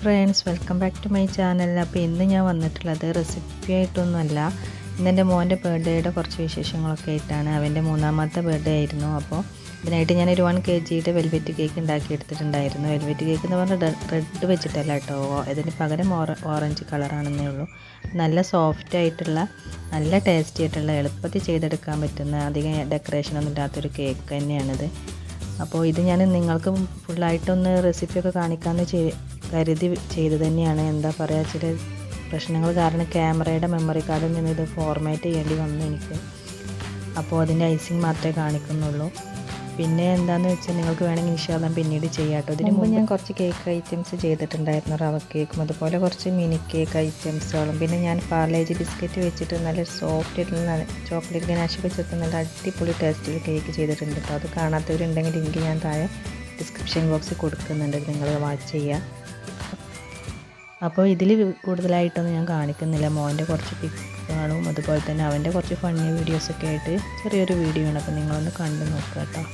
friends welcome back to my channel അപ്പോൾ ഇന്ന് ഞാൻ വന്നിട്ടുള്ളത് റെസിപ്പി ആയിട്ടൊന്നുമല്ല ഇന്ന് എൻ്റെ മോൻ്റെ ബർത്ത്ഡേയുടെ കുറച്ച് വിശേഷങ്ങളൊക്കെ ആയിട്ടാണ് അവൻ്റെ മൂന്നാമത്തെ ബർത്ത്ഡേ ആയിരുന്നു അപ്പോൾ ഇതിനായിട്ട് ഞാനൊരു വൺ കെ ജിയുടെ വെൽവെറ്റ് കേക്ക് ഉണ്ടാക്കി എടുത്തിട്ടുണ്ടായിരുന്നു വെൽവെറ്റ് കേക്ക് എന്ന് പറഞ്ഞാൽ റെഡ് വെച്ചിട്ടല്ല കേട്ടോ ഇതിന് പകരം ഓറ ഓറഞ്ച് കളറാണെന്നേ ഉള്ളൂ നല്ല സോഫ്റ്റ് ആയിട്ടുള്ള നല്ല ടേസ്റ്റി ആയിട്ടുള്ള എളുപ്പത്തിൽ ചെയ്തെടുക്കാൻ പറ്റുന്ന അധികം ഡെക്കറേഷനൊന്നും ഇല്ലാത്തൊരു കേക്ക് തന്നെയാണിത് അപ്പോൾ ഇത് ഞാൻ നിങ്ങൾക്ക് ഫുള്ളായിട്ടൊന്ന് റെസിപ്പിയൊക്കെ കാണിക്കാമെന്ന് ചെയ് കരുതി ചെയ്ത് തന്നെയാണ് എന്താ പറയുക ചില പ്രശ്നങ്ങൾ കാരണം ക്യാമറയുടെ മെമ്മറി കാർഡിൽ നിന്ന് ഇത് ഫോർമാറ്റ് ചെയ്യേണ്ടി വന്നു എനിക്ക് അപ്പോൾ അതിൻ്റെ ഐസിങ് മാത്രമേ കാണിക്കുന്നുള്ളൂ പിന്നെ എന്താണെന്ന് വെച്ചാൽ നിങ്ങൾക്ക് വേണമെങ്കിൽ ഇൻഷാല്ലാം പിന്നീട് ചെയ്യാം കേട്ടോ ഇതിന് മുമ്പ് ഞാൻ കുറച്ച് കേക്ക് ഐറ്റംസ് ചെയ്തിട്ടുണ്ടായിരുന്നു റവ കേക്കും അതുപോലെ കുറച്ച് മിനി കേക്ക് ഐറ്റംസുകളും പിന്നെ ഞാൻ പാർലേജ് ബിസ്ക്കറ്റ് വെച്ചിട്ട് നല്ല സോഫ്റ്റ് ആയിട്ടുള്ള ചോക്ലേറ്റ് ഗനാശൊക്കെ ചേർത്ത് നല്ല അടിപൊളി ടേസ്റ്റിൽ കേക്ക് ചെയ്തിട്ടുണ്ട് കേട്ടോ അത് കാണാത്തവരുണ്ടെങ്കിൽ ലിങ്ക് ഞാൻ താഴെ ഡിസ്ക്രിപ്ഷൻ ബോക്സിൽ കൊടുക്കുന്നുണ്ട് നിങ്ങൾ വാച്ച് ചെയ്യുക അപ്പോൾ ഇതിൽ കൂടുതലായിട്ടൊന്നും ഞാൻ കാണിക്കുന്നില്ല മോൻ്റെ കുറച്ച് പിക്സുകളും അതുപോലെ തന്നെ അവൻ്റെ കുറച്ച് ഫണ്ണി വീഡിയോസൊക്കെ ആയിട്ട് ചെറിയൊരു വീഡിയോ ആണ് അപ്പോൾ നിങ്ങളൊന്ന് കണ്ടു നോക്കുക കേട്ടോ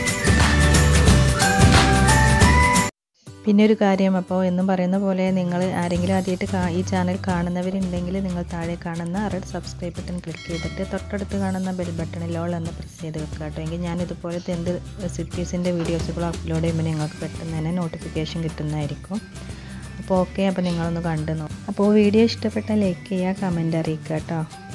പിന്നെ ഒരു കാര്യം അപ്പോൾ എന്നും പറയുന്ന പോലെ നിങ്ങൾ ആരെങ്കിലും ആദ്യമായിട്ട് ഈ ചാനൽ കാണുന്നവരുണ്ടെങ്കിൽ നിങ്ങൾ താഴെ കാണുന്ന റെഡ് സബ്സ്ക്രൈബ് ബട്ടൺ ക്ലിക്ക് ചെയ്തിട്ട് തൊട്ടടുത്ത് കാണുന്ന ബെൽ ബട്ടണിൽ ഓൾ എന്ന് പ്രസ് ചെയ്ത് വെക്കുക കേട്ടോ എങ്കിൽ ഞാൻ ഇതുപോലത്തെ എന്ത് റെസിപ്പീസിൻ്റെ വീഡിയോസുകൾ അപ്ലോഡ് ചെയ്യുമ്പോൾ നിങ്ങൾക്ക് പെട്ടെന്ന് തന്നെ നോട്ടിഫിക്കേഷൻ കിട്ടുന്നതായിരിക്കും അപ്പോൾ ഓക്കെ അപ്പോൾ നിങ്ങളൊന്ന് കണ്ടു നോക്കും അപ്പോൾ വീഡിയോ ഇഷ്ടപ്പെട്ടാൽ ലൈക്ക് ചെയ്യുക കമൻറ്റ് അറിയിക്കുക കേട്ടോ